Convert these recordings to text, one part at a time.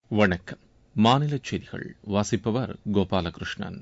வணக்கம் மாநிலச் செய்திகள் வாசிப்பவர் கோபாலகிருஷ்ணன்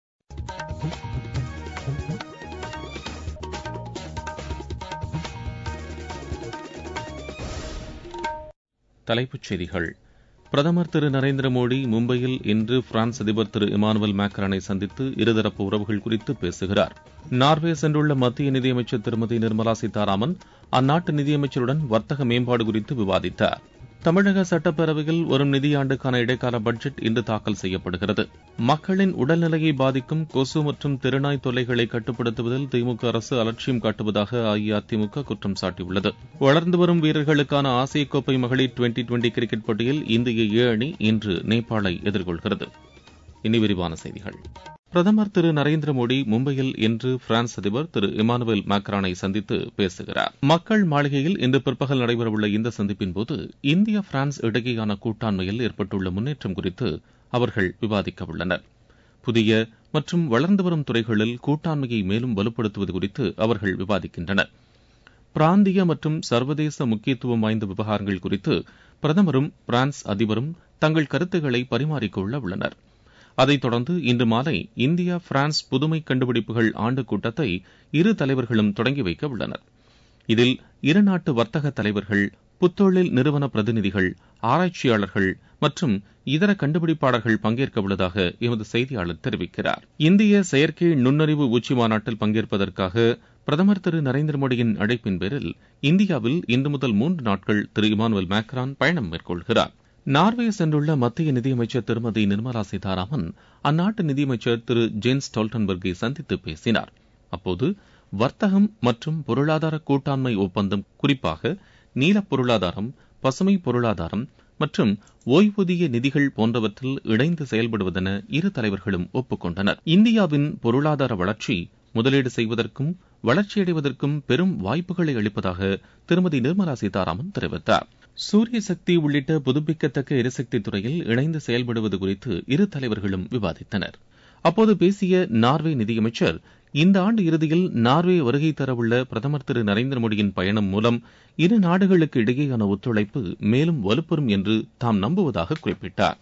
தலைப்புச் செய்திகள் பிரதமர் திரு நரேந்திர மோடி மும்பையில் இன்று பிரான்ஸ் அதிபர் திரு இமானுவல் மேக்ரானை சந்தித்து இருதரப்பு உறவுகள் குறித்து பேசுகிறார் நார்வே சென்றுள்ள மத்திய நிதியமைச்சர் திருமதி நிர்மலா சீதாராமன் அந்நாட்டு நிதியமைச்சருடன் வர்த்தக மேம்பாடு குறித்து விவாதித்தார் தமிழக சட்டப்பேரவையில் வரும் நிதியாண்டுக்கான இடைக்கால பட்ஜெட் இன்று தாக்கல் செய்யப்படுகிறது மக்களின் உடல்நிலையை பாதிக்கும் கொசு மற்றும் திருநாய் தொல்லைகளை கட்டுப்படுத்துவதில் திமுக அரசு அலட்சியம் காட்டுவதாக அஇஅதிமுக குற்றம் சாட்டியுள்ளது வளர்ந்து வரும் வீரர்களுக்கான ஆசிய கோப்பை மகளிர் டுவெண்டி டுவெண்டி கிரிக்கெட் போட்டியில் இந்திய ஏ அணி இன்று நேபாளை எதிர்கொள்கிறது இனி விரிவான செய்திகள் பிரதமர் திரு நரேந்திர மோடி மும்பையில் இன்று பிரான்ஸ் அதிபர் திரு இமானுவேல் மேக்ரானை சந்தித்து பேசுகிறார் மக்கள் மாளிகையில் இன்று பிற்பகல் நடைபெறவுள்ள இந்த சந்திப்பின்போது இந்தியா பிரான்ஸ் இடையேயான கூட்டாண்மையில் ஏற்பட்டுள்ள முன்னேற்றம் குறித்து அவர்கள் விவாதிக்க உள்ளனர் புதிய மற்றும் வளர்ந்து வரும் துறைகளில் கூட்டாண்மையை மேலும் வலுப்படுத்துவது குறித்து அவர்கள் விவாதிக்கின்றனர் பிராந்திய மற்றும் சர்வதேச முக்கியத்துவம் வாய்ந்த விவகாரங்கள் குறித்து பிரதமரும் பிரான்ஸ் அதிபரும் தங்கள் கருத்துக்களை பரிமாறிக்கொள்ள உள்ளனர் அதைத் தொடர்ந்து இன்று மாலை இந்தியா பிரான்ஸ் புதுமை கண்டுபிடிப்புகள் ஆண்டு கூட்டத்தை இரு தலைவர்களும் தொடங்கி வைக்க உள்ளனர் இதில் இருநாட்டு வர்த்தக தலைவர்கள் புத்தொழில் நிறுவன பிரதிநிதிகள் ஆராய்ச்சியாளர்கள் மற்றும் இதர கண்டுபிடிப்பாளர்கள் பங்கேற்க உள்ளதாக எமது செய்தியாளர் தெரிவிக்கிறார் இந்திய செயற்கை நுண்ணறிவு உச்சி மாநாட்டில் பங்கேற்பதற்காக பிரதமர் திரு நரேந்திர மோடியின் அழைப்பின் பேரில் இந்தியாவில் இன்று முதல் மூன்று நாட்கள் திரு இமானுவல் மேக்ரான் பயணம் மேற்கொள்கிறார் நார்வே சென்றுள்ள மத்திய நிதியமைச்சர் திருமதி நிர்மலா சீதாராமன் அந்நாட்டு நிதியமைச்சர் திரு ஜேன்ஸ் ஸ்டால்டன்பர்கை சந்தித்து பேசினார் அப்போது வர்த்தகம் மற்றும் பொருளாதார கூட்டாண்மை ஒப்பந்தம் குறிப்பாக நீல பொருளாதாரம் பசுமை பொருளாதாரம் மற்றும் ஓய்வூதிய நிதிகள் போன்றவற்றில் இணைந்து செயல்படுவதென இரு தலைவர்களும் ஒப்புக்கொண்டனர் இந்தியாவின் பொருளாதார வளர்ச்சி முதலீடு செய்வதற்கும் வளர்ச்சியடைவதற்கும் பெரும் வாய்ப்புகளை அளிப்பதாக திருமதி நிர்மலா சீதாராமன் தெரிவித்தார் சூரிய சக்தி உள்ளிட்ட புதுப்பிக்கத்தக்க எரிசக்தி துறையில் இணைந்து செயல்படுவது குறித்து இரு தலைவர்களும் விவாதித்தனர் அப்போது பேசிய நார்வே நிதியமைச்சர் இந்த ஆண்டு இறுதியில் நார்வே வருகை தரவுள்ள பிரதமர் திரு நரேந்திர மோடியின் பயணம் மூலம் இரு நாடுகளுக்கு இடையேயான ஒத்துழைப்பு மேலும் வலுப்பெறும் என்று தாம் நம்புவதாக குறிப்பிட்டார்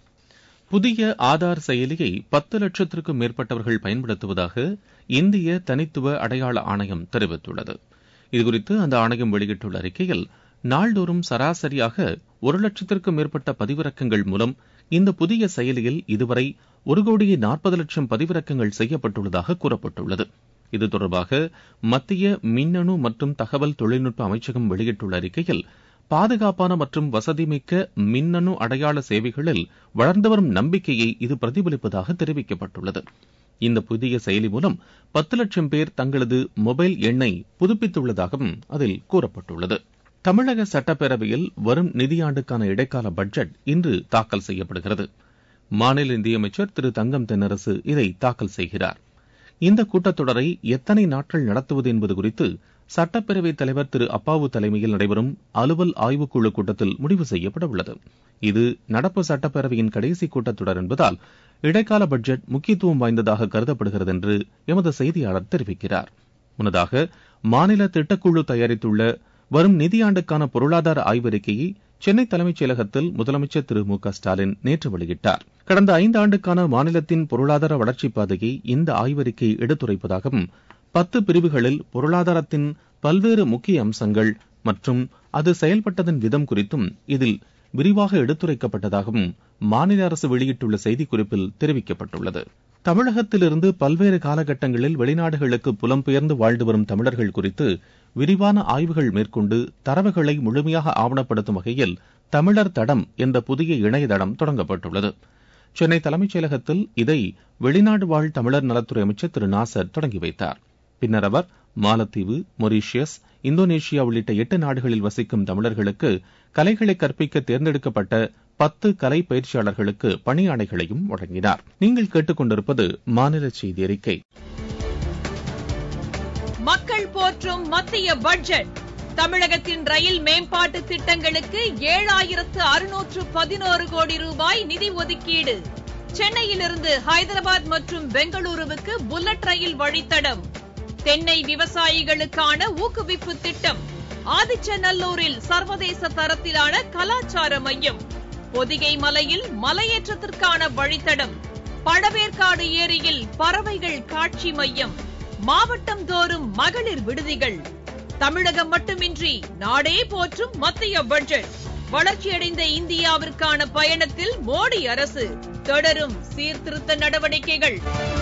புதிய ஆதார் செயலியை பத்து லட்சத்திற்கும் மேற்பட்டவர்கள் பயன்படுத்துவதாக இந்திய தனித்துவ அடையாள ஆணையம் தெரிவித்துள்ளது இதுகுறித்து அந்த ஆணையம் வெளியிட்டுள்ள அறிக்கையில் நாள்தோறும் சராசரியாக ஒரு லட்சத்திற்கும் மேற்பட்ட பதிவிறக்கங்கள் மூலம் இந்த புதிய செயலியில் இதுவரை ஒரு கோடியே நாற்பது லட்சம் பதிவிறக்கங்கள் செய்யப்பட்டுள்ளதாக கூறப்பட்டுள்ளது இது தொடர்பாக மத்திய மின்னணு மற்றும் தகவல் தொழில்நுட்ப அமைச்சகம் வெளியிட்டுள்ள அறிக்கையில் பாதுகாப்பான மற்றும் வசதிமிக்க மின்னணு அடையாள சேவைகளில் வளர்ந்து வரும் நம்பிக்கையை இது பிரதிபலிப்பதாக தெரிவிக்கப்பட்டுள்ளது இந்த புதிய செயலி மூலம் பத்து லட்சம் பேர் தங்களது மொபைல் எண்ணை புதுப்பித்துள்ளதாகவும் அதில் கூறப்பட்டுள்ளது தமிழக சட்டப்பேரவையில் வரும் நிதியாண்டுக்கான இடைக்கால பட்ஜெட் இன்று தாக்கல் செய்யப்படுகிறது மாநில நிதியமைச்சர் திரு தங்கம் தென்னரசு இதை தாக்கல் செய்கிறார் இந்த கூட்டத்தொடரை எத்தனை நாட்கள் நடத்துவது என்பது குறித்து சட்டப்பேரவைத் தலைவர் திரு அப்பாவு தலைமையில் நடைபெறும் அலுவல் ஆய்வுக்குழு கூட்டத்தில் முடிவு செய்யப்பட உள்ளது இது நடப்பு சட்டப்பேரவையின் கடைசி கூட்டத்தொடர் என்பதால் இடைக்கால பட்ஜெட் முக்கியத்துவம் வாய்ந்ததாக கருதப்படுகிறது என்று எமது செய்தியாளர் தெரிவிக்கிறார் முன்னதாக மாநில திட்டக்குழு தயாரித்துள்ள வரும் நிதியாண்டுக்கான பொருளாதார ஆய்வறிக்கையை சென்னை தலைமைச் செயலகத்தில் முதலமைச்சர் திரு மு க ஸ்டாலின் நேற்று வெளியிட்டார் கடந்த ஐந்து ஆண்டுக்கான மாநிலத்தின் பொருளாதார வளர்ச்சிப் பாதையை இந்த ஆய்வறிக்கை எடுத்துரைப்பதாகவும் பத்து பிரிவுகளில் பொருளாதாரத்தின் பல்வேறு முக்கிய அம்சங்கள் மற்றும் அது செயல்பட்டதன் விதம் குறித்தும் இதில் விரிவாக எடுத்துரைக்கப்பட்டதாகவும் மாநில அரசு வெளியிட்டுள்ள செய்திக்குறிப்பில் தெரிவிக்கப்பட்டுள்ளது தமிழகத்திலிருந்து பல்வேறு காலகட்டங்களில் வெளிநாடுகளுக்கு புலம்பெயர்ந்து வாழ்ந்து வரும் தமிழர்கள் குறித்து விரிவான ஆய்வுகள் மேற்கொண்டு தரவுகளை முழுமையாக ஆவணப்படுத்தும் வகையில் தமிழர் தடம் என்ற புதிய இணையதளம் தொடங்கப்பட்டுள்ளது சென்னை தலைமைச் செயலகத்தில் இதை வெளிநாடு வாழ் தமிழர் நலத்துறை அமைச்சர் திரு நாசர் தொடங்கி வைத்தார் பின்னர் அவர் மாலத்தீவு மொரீஷியஸ் இந்தோனேஷியா உள்ளிட்ட எட்டு நாடுகளில் வசிக்கும் தமிழர்களுக்கு கலைகளை கற்பிக்க தேர்ந்தெடுக்கப்பட்ட பத்து கலை பயிற்சியாளர்களுக்கு பணியாணைகளையும் வழங்கினார் நீங்கள் கேட்டுக்கொண்டிருப்பது மாநில செய்தி அறிக்கை மக்கள் போற்றும் மத்திய பட்ஜெட் தமிழகத்தின் ரயில் மேம்பாட்டு திட்டங்களுக்கு ஏழாயிரத்து அறுநூற்று பதினோரு கோடி ரூபாய் நிதி ஒதுக்கீடு சென்னையிலிருந்து ஹைதராபாத் மற்றும் பெங்களூருவுக்கு புல்லட் ரயில் வழித்தடம் தென்னை விவசாயிகளுக்கான ஊக்குவிப்பு திட்டம் ஆதிச்சநல்லூரில் சர்வதேச தரத்திலான கலாச்சார மையம் பொதிகை மலையில் மலையேற்றத்திற்கான வழித்தடம் பழவேற்காடு ஏரியில் பறவைகள் காட்சி மையம் மாவட்டம் தோறும் மகளிர் விடுதிகள் தமிழகம் மட்டுமின்றி நாடே போற்றும் மத்திய பட்ஜெட் வளர்ச்சியடைந்த இந்தியாவிற்கான பயணத்தில் மோடி அரசு தொடரும் சீர்திருத்த நடவடிக்கைகள்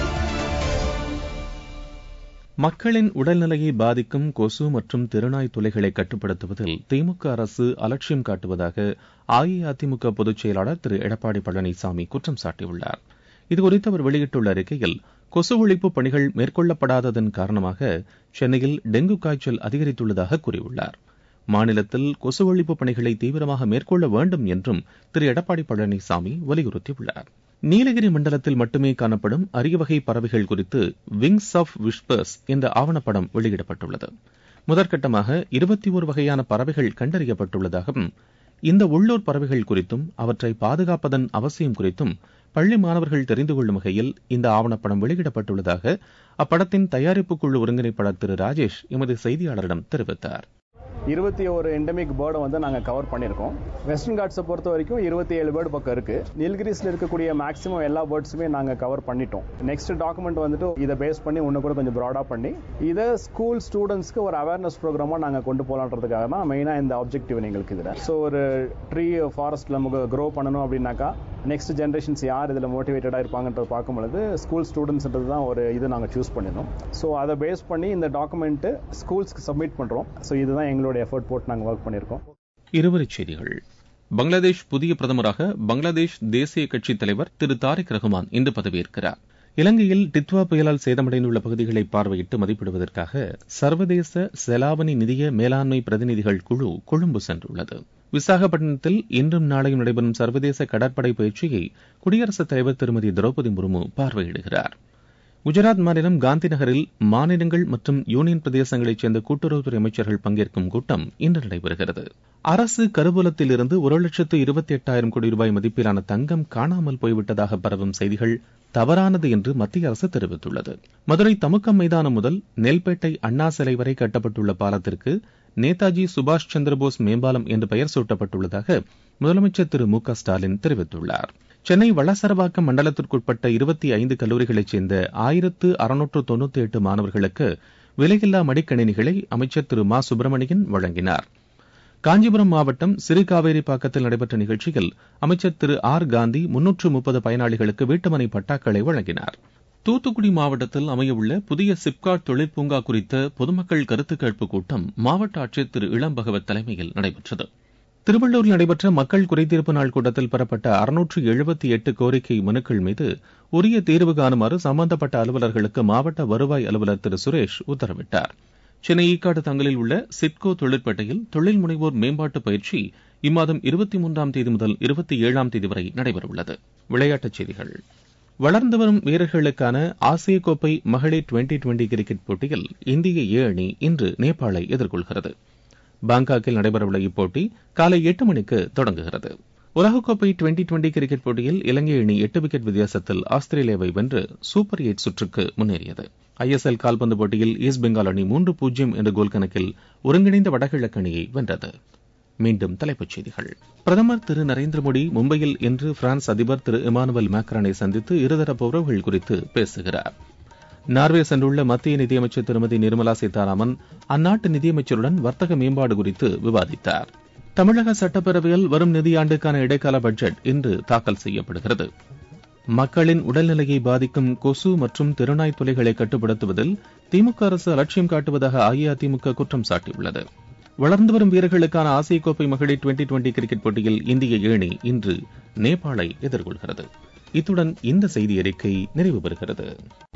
மக்களின் உடல்நிலையை பாதிக்கும் கொசு மற்றும் திருநாய் துளைகளை கட்டுப்படுத்துவதில் திமுக அரசு அலட்சியம் காட்டுவதாக அஇஅதிமுக பொதுச் செயலாளர் திரு எடப்பாடி பழனிசாமி குற்றம் சாட்டியுள்ளார் இதுகுறித்து அவர் வெளியிட்டுள்ள அறிக்கையில் கொசு ஒழிப்பு பணிகள் மேற்கொள்ளப்படாததன் காரணமாக சென்னையில் டெங்கு காய்ச்சல் அதிகரித்துள்ளதாக கூறியுள்ளார் மாநிலத்தில் கொசு ஒழிப்பு பணிகளை தீவிரமாக மேற்கொள்ள வேண்டும் என்றும் திரு எடப்பாடி பழனிசாமி வலியுறுத்தியுள்ளார் நீலகிரி மண்டலத்தில் மட்டுமே காணப்படும் அரிய வகை பறவைகள் குறித்து விங்ஸ் ஆஃப் விஷ்பர்ஸ் என்ற ஆவணப்படம் வெளியிடப்பட்டுள்ளது முதற்கட்டமாக இருபத்தி ஒரு வகையான பறவைகள் கண்டறியப்பட்டுள்ளதாகவும் இந்த உள்ளூர் பறவைகள் குறித்தும் அவற்றை பாதுகாப்பதன் அவசியம் குறித்தும் பள்ளி மாணவர்கள் தெரிந்து கொள்ளும் வகையில் இந்த ஆவணப்படம் வெளியிடப்பட்டுள்ளதாக அப்படத்தின் தயாரிப்பு குழு ஒருங்கிணைப்பாளர் திரு ராஜேஷ் எமது செய்தியாளரிடம் தெரிவித்தார் இருபத்தி ஒரு எண்டமிக் பேர்டை வந்து நாங்கள் கவர் பண்ணியிருக்கோம் வெஸ்டர்ன் காட்ஸை பொறுத்த வரைக்கும் இருபத்தி ஏழு பேர்டு பக்கம் இருக்கு நீல்கிரிஸில் இருக்கக்கூடிய மேக்ஸிமம் எல்லா பேர்ட்ஸுமே நாங்கள் கவர் பண்ணிட்டோம் நெக்ஸ்ட் டாக்குமெண்ட் வந்துட்டு இதை பேஸ் பண்ணி இன்னும் கூட கொஞ்சம் ப்ராடாக பண்ணி இதை ஸ்கூல் ஸ்டூடெண்ட்ஸ்க்கு ஒரு அவேர்னஸ் ப்ரோக்ராமாக நாங்கள் கொண்டு போகலான்றதுக்காக தான் மெயினாக இந்த ஆப்ஜெக்டிவ் எங்களுக்கு இதில் ஸோ ஒரு ட்ரீ ஃபாரஸ்ட்டில் நமக்கு க்ரோ பண்ணணும் அப்படின்னாக்கா நெக்ஸ்ட் ஜென்ரேஷன்ஸ் யார் இதில் மோட்டிவேட்டடாக இருப்பாங்கன்றது பார்க்கும் பொழுது ஸ்கூல் ஸ்டூடெண்ட்ஸ்ன்றது தான் ஒரு இது நாங்கள் சூஸ் பண்ணியிருந்தோம் ஸோ அதை பேஸ் பண்ணி இந்த டாக்குமெண்ட்டு ஸ்கூல்ஸ்க்கு சப்மிட் பண்ணுறோம் ஸோ இதுதான் எங்களுடைய எஃபர்ட் போட்டு நாங்கள் ஒர்க் பண்ணியிருக்கோம் இருவரிச் செய்திகள் பங்களாதேஷ் புதிய பிரதமராக பங்களாதேஷ் தேசிய கட்சித் தலைவர் திரு தாரிக் ரஹ்மான் இன்று பதவியேற்கிறார் இலங்கையில் டித்வா புயலால் சேதமடைந்துள்ள பகுதிகளை பார்வையிட்டு மதிப்பிடுவதற்காக சர்வதேச செலாவணி நிதிய மேலாண்மை பிரதிநிதிகள் குழு கொழும்பு சென்றுள்ளது விசாகப்பட்டினத்தில் இன்றும் நாளையும் நடைபெறும் சர்வதேச கடற்படை பயிற்சியை குடியரசுத் தலைவர் திருமதி திரௌபதி முர்மு பார்வையிடுகிறார் குஜராத் மாநிலம் காந்தி நகரில் மாநிலங்கள் மற்றும் யூனியன் பிரதேசங்களைச் சேர்ந்த கூட்டுறவுத்துறை அமைச்சர்கள் பங்கேற்கும் கூட்டம் இன்று நடைபெறுகிறது அரசு கருவூலத்தில் இருந்து ஒரு லட்சத்து இருபத்தி எட்டாயிரம் கோடி ரூபாய் மதிப்பிலான தங்கம் காணாமல் போய்விட்டதாக பரவும் செய்திகள் தவறானது என்று மத்திய அரசு தெரிவித்துள்ளது மதுரை தமுக்கம் மைதானம் முதல் நெல்பேட்டை அண்ணா சிலை வரை கட்டப்பட்டுள்ள பாலத்திற்கு நேதாஜி சுபாஷ் சந்திரபோஸ் மேம்பாலம் என்று பெயர் சூட்டப்பட்டுள்ளதாக முதலமைச்சர் திரு மு க ஸ்டாலின் தெரிவித்துள்ளார் சென்னை வளசரவாக்கம் மண்டலத்திற்குட்பட்ட இருபத்தி ஐந்து கல்லூரிகளைச் சேர்ந்த ஆயிரத்து அறுநூற்று தொண்ணூத்தி எட்டு மாணவர்களுக்கு விலையில்லா மடிக்கணினிகளை அமைச்சர் திரு மா சுப்பிரமணியன் வழங்கினார் காஞ்சிபுரம் மாவட்டம் சிறுகாவேரி பாக்கத்தில் நடைபெற்ற நிகழ்ச்சியில் அமைச்சர் திரு ஆர் காந்தி முன்னூற்று முப்பது பயனாளிகளுக்கு வீட்டுமனை பட்டாக்களை வழங்கினார் தூத்துக்குடி மாவட்டத்தில் அமையவுள்ள புதிய சிப்காட் தொழிற்பூங்கா குறித்த பொதுமக்கள் கருத்து கேட்பு கூட்டம் மாவட்ட ஆட்சியர் திரு இளம் பகவத் தலைமையில் நடைபெற்றது திருவள்ளூரில் நடைபெற்ற மக்கள் குறைதீர்ப்பு நாள் கூட்டத்தில் பெறப்பட்ட அறுநூற்று எழுபத்தி எட்டு கோரிக்கை மனுக்கள் மீது உரிய தீர்வு காணுமாறு சம்பந்தப்பட்ட அலுவலர்களுக்கு மாவட்ட வருவாய் அலுவலர் திரு சுரேஷ் உத்தரவிட்டார் சென்னை ஈக்காடு தங்கலில் உள்ள சிட்கோ தொழிற்பேட்டையில் தொழில் முனைவோர் மேம்பாட்டு பயிற்சி இம்மாதம் இருபத்தி மூன்றாம் தேதி முதல் இருபத்தி ஏழாம் தேதி வரை நடைபெறவுள்ளது விளையாட்டுச் செய்திகள் வளர்ந்து வரும் வீரர்களுக்கான ஆசிய கோப்பை மகளிர் டுவெண்டி டுவெண்டி கிரிக்கெட் போட்டியில் இந்திய ஏ அணி இன்று நேபாளை எதிர்கொள்கிறது பாங்காக்கில் நடைபெறவுள்ள இப்போட்டி காலை எட்டு மணிக்கு தொடங்குகிறது உலகக்கோப்பை டுவெண்டி டுவெண்டி கிரிக்கெட் போட்டியில் இலங்கை அணி எட்டு விக்கெட் வித்தியாசத்தில் ஆஸ்திரேலியாவை வென்று சூப்பர் எயிட் சுற்றுக்கு முன்னேறியது ஐஎஸ்எல் கால்பந்து போட்டியில் ஈஸ்ட் பெங்கால் அணி மூன்று பூஜ்ஜியம் என்ற கோல் கணக்கில் ஒருங்கிணைந்த வடகிழக்கு அணியை வென்றது மீண்டும் தலைப்புச் செய்திகள் பிரதமர் திரு நரேந்திர மோடி மும்பையில் இன்று பிரான்ஸ் அதிபர் திரு இமானுவல் மேக்ரானை சந்தித்து இருதரப்பு உறவுகள் குறித்து பேசுகிறார் நார்வே சென்றுள்ள மத்திய நிதியமைச்சர் திருமதி நிர்மலா சீதாராமன் அந்நாட்டு நிதியமைச்சருடன் வர்த்தக மேம்பாடு குறித்து விவாதித்தார் தமிழக சட்டப்பேரவையில் வரும் நிதியாண்டுக்கான இடைக்கால பட்ஜெட் இன்று தாக்கல் செய்யப்படுகிறது மக்களின் உடல்நிலையை பாதிக்கும் கொசு மற்றும் திருநாய் துளைகளை கட்டுப்படுத்துவதில் திமுக அரசு அலட்சியம் காட்டுவதாக அஇஅதிமுக குற்றம் சாட்டியுள்ளது வளர்ந்து வரும் வீரர்களுக்கான ஆசிய கோப்பை மகளிர் டுவெண்டி டுவெண்டி கிரிக்கெட் போட்டியில் இந்திய ஏணி இன்று நேபாளை எதிர்கொள்கிறது இத்துடன் இந்த செய்தி அறிக்கை நிறைவு பெறுகிறது